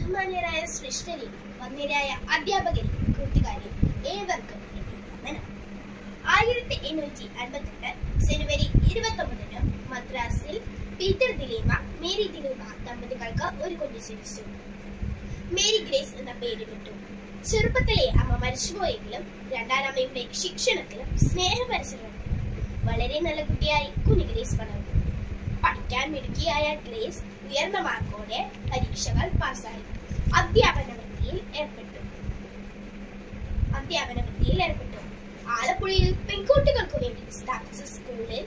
ബഹുമാന്യരായ ശ്രേഷ്ഠരെ വന്യരായ അധ്യാപകരെ കൂട്ടുകാരെ ഏവർക്കും എന്റെ വന്ദനം ആയിരത്തി എണ്ണൂറ്റി അൻപത്തെട്ട് ജനുവരി ഇരുപത്തി ഒമ്പതിന് മദ്രാസിൽ പീറ്റർ ദിലീമ മേരി ദിലീമ ദമ്പതികൾക്ക് ഒരു കുഞ്ഞ് ജനിച്ചു മേരി ഗ്രേസ് എന്ന പേര് വിട്ടു ചെറുപ്പത്തിലെ അമ്മ മരിച്ചുപോയെങ്കിലും രണ്ടാനമ്മയുടെ ശിക്ഷണത്തിലും സ്നേഹപരിസരത്തിലും വളരെ നല്ല കുട്ടിയായി കുഞ്ഞു ഗ്രേസ് വളർന്നു പഠിക്കാൻ മിടുക്കിയായ ഗ്രേസ് ഉയർന്ന മാർക്കോടെ പരീക്ഷകൾ പാസ്സായി അധ്യാപന വൃത്തിയിൽ ഏർപ്പെട്ടു അധ്യാപന വൃത്തിയിൽ ഏർപ്പെട്ടു ആലപ്പുഴയിൽ പെൺകുട്ടികൾക്ക് വേണ്ടി സ്ഥാപിച്ച സ്കൂളിൽ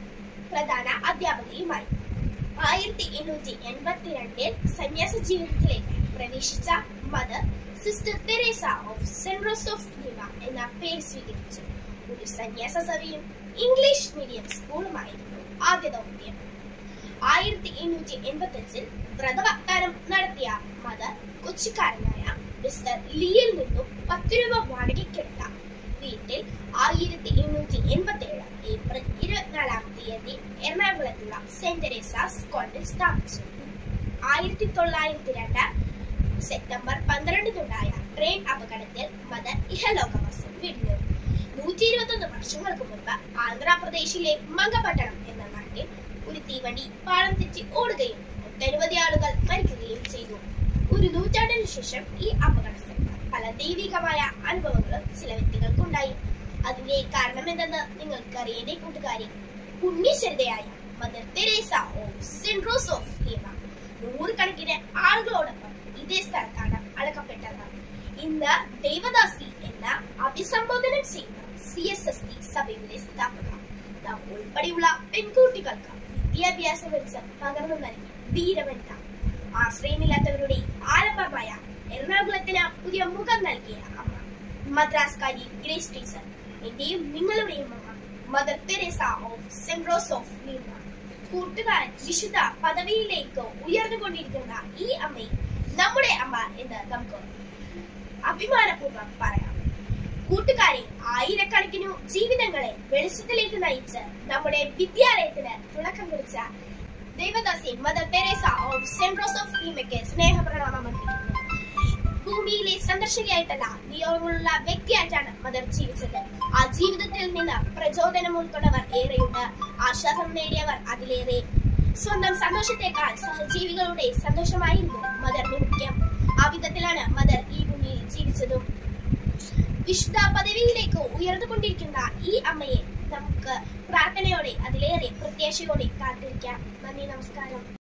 പ്രധാന അധ്യാപകയുമായി ആയിരത്തി എണ്ണൂറ്റി എൺപത്തിരണ്ടിൽ സന്യാസ ജീവിതത്തിലേക്ക് പ്രവേശിച്ച Mother Sister Teresa of Saint Rose of Lima എന്ന പേര് സ്വീകരിച്ചു ഒരു സന്യാസ സഭയും ഇംഗ്ലീഷ് മീഡിയം സ്കൂളുമായിരുന്നു ആദ്യ ദൗത്യം ആയിരത്തി എണ്ണൂറ്റി എൺപത്തി അഞ്ചിൽ വ്രതവാഗ്ദാനം നടത്തിയ മദർ കൊച്ചിക്കാരനായ മിസ്റ്റർ ലീയിൽ നിന്നും പത്ത് രൂപ വാടകയ്ക്കെടുത്ത വീട്ടിൽ ആയിരത്തി എണ്ണൂറ്റി എൺപത്തി ഏഴ് ഏപ്രിൽ ഇരുപത്തിനാലാം തീയതി എറണാകുളത്തുള്ള സെന്റ് തെരേസാസ് കോൺവെന്റ് സ്ഥാപിച്ചു ആയിരത്തി തൊള്ളായിരത്തി രണ്ട് സെപ്റ്റംബർ പന്ത്രണ്ടിനുണ്ടായ ട്രെയിൻ അപകടത്തിൽ മദർ ഇഹലോകവാസം വിടുന്നു നൂറ്റി ഇരുപത്തൊന്ന് വർഷങ്ങൾക്ക് മുൻപ് ആന്ധ്രാപ്രദേശിലെ മംഗപട്ടണം എന്ന നാട്ടിൽ ഒരു തീവണ്ടി പാളം തെറ്റി ഓടുകയും ഒട്ടനവധി ആളുകൾ മരിക്കുകയും ചെയ്തു ഒരു നൂറ്റാണ്ടിനു ശേഷം ഈ അപകടത്തിൽ പല ദൈവികമായ അനുഭവങ്ങളും ചില വ്യക്തികൾക്കുണ്ടായി അതിന്റെ കാരണം എന്തെന്ന് നിങ്ങൾക്കറിയേണ്ടേ കൂട്ടുകാരി പുണ്യശരിതയായ Mother Teresa of Saint Rose of Lima നൂറുകണക്കിന് ആളുകളോടൊപ്പം ഇതേ സ്ഥലത്താണ് അടക്കപ്പെട്ടത് ഇന്ന് ദേവദാസി എന്ന അഭിസംബോധനം ചെയ്യുന്ന സി എസ് എസ് ടി സഭയുടെ സ്ഥാപക നാം ഉൾപ്പെടെയുള്ള പെൺകുട്ടികൾക്ക് വിദ്യാഭ്യാസ വെളിച്ചം പകർന്നു നൽകി ധീരവനിത ആശ്രയമില്ലാത്തവരുടെ ആലംബമായ എറണാകുളത്തിന് പുതിയ മുഖം നൽകിയ അമ്മ മദ്രാസ്കാരി ഗ്രേസ് ടീച്ചർ എന്റെയും നിങ്ങളുടെയും അമ്മ Mother Teresa of Saint Rose of Lima കൂട്ടുകാരൻ വിശുദ്ധ പദവിയിലേക്ക് ഉയർന്നുകൊണ്ടിരിക്കുന്ന ഈ അമ്മയെ നമ്മുടെ അമ്മ എന്ന് നമുക്ക് അഭിമാനപൂർവ്വം പറയാം കൂട്ടുകാരെ ആയിരക്കണക്കിനു ജീവിതങ്ങളെ വെളിച്ചത്തിലേക്ക് നയിച്ച് നമ്മുടെ വിദ്യാലയത്തിന് തുടക്കം കുറിച്ച ദേവദാസി Mother Teresa of Saint Rose of ലീമയ്ക്ക് സ്നേഹപ്രണാമം അർപ്പിക്കുന്നു ഭൂമിയിലെ സന്ദർശകയായിട്ടല്ല നിയോഗമുള്ള വ്യക്തിയായിട്ടാണ് മദർ ജീവിച്ചത് ആ ജീവിതത്തിൽ നിന്ന് പ്രചോദനം ഉൾക്കൊണ്ടവർ ഏറെയുണ്ട് ആശ്വാസം നേടിയവർ അതിലേറെ സ്വന്തം സന്തോഷത്തെക്കാൾ സഹജീവികളുടെ സന്തോഷമായിരുന്നു മദറിന് മുഖ്യം ആ വിധത്തിലാണ് മദർ ഈ ഭൂമിയിൽ ജീവിച്ചതും വിശുദ്ധ പദവിയിലേക്ക് ഉയർന്നുകൊണ്ടിരിക്കുന്ന ഈ അമ്മയെ നമുക്ക് പ്രാർത്ഥനയോടെ അതിലേറെ പ്രത്യാശയോടെ കാത്തിരിക്കാം നന്ദി നമസ്കാരം